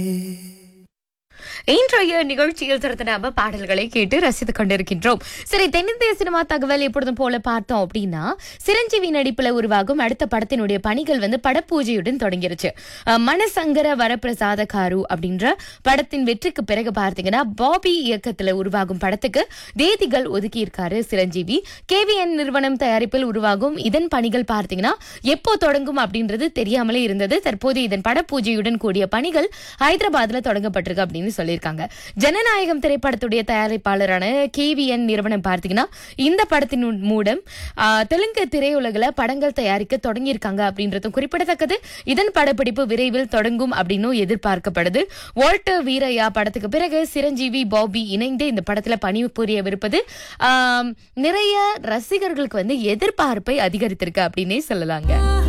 இன்றைய நிகழ்ச்சியில் சிறந்த நாம பாடல்களை கேட்டு ரசித்துக் கொண்டிருக்கின்றோம் சரி தென்னிந்திய சினிமா தகவல் எப்பொழுதும் போல பார்த்தோம் அப்படின்னா சிரஞ்சீவி நடிப்புல உருவாகும் அடுத்த படத்தினுடைய பணிகள் வந்து படப்பூஜையுடன் தொடங்கிருச்சு அஹ், மனசங்கர வரப்பிரசாத காரு அப்படின்ற படத்தின் வெற்றிக்கு பிறகு பார்த்தீங்கன்னா பாபி இயக்கத்துல உருவாகும் படத்துக்கு தேதிகள் ஒதுக்கி இருக்காரு சிரஞ்சீவி கேவிஎன் நிறுவனம் தயாரிப்பில் உருவாகும் இதன் பணிகள் பார்த்தீங்கன்னா எப்போ தொடங்கும் அப்படின்றது தெரியாமலே இருந்தது தற்போது இதன் படப்பூஜையுடன் கூடிய பணிகள் ஹைதராபாத்ல தொடங்கப்பட்டிருக்கு அப்படின்னு சொல்லியிருக்காங்க ஜனநாயகம் திரைப்படத்துடைய தயாரிப்பாளரான கேவிஎன் நிறுவனம் பார்த்தீங்கன்னா இந்த படத்தின் மூலம் ஆ, தெலுங்கு திரையுலகில் படங்கள் தயாரிக்க தொடங்கியிருக்காங்க அப்படின்றதும் குறிப்பிடத்தக்கது இதன் படப்பிடிப்பு விரைவில் தொடங்கும் அப்படின்னும் எதிர்பார்க்கப்படுது வால்டர் வீரையா படத்துக்கு பிறகு சிரஞ்சீவி பாபி இணைந்து இந்த படத்துல பணிபுரியவிருப்பது ஆம், நிறைய ரசிகர்களுக்கு வந்து எதிர்பார்ப்பை அதிகரித்திருக்கு அப்படின்னே சொல்லலாங்க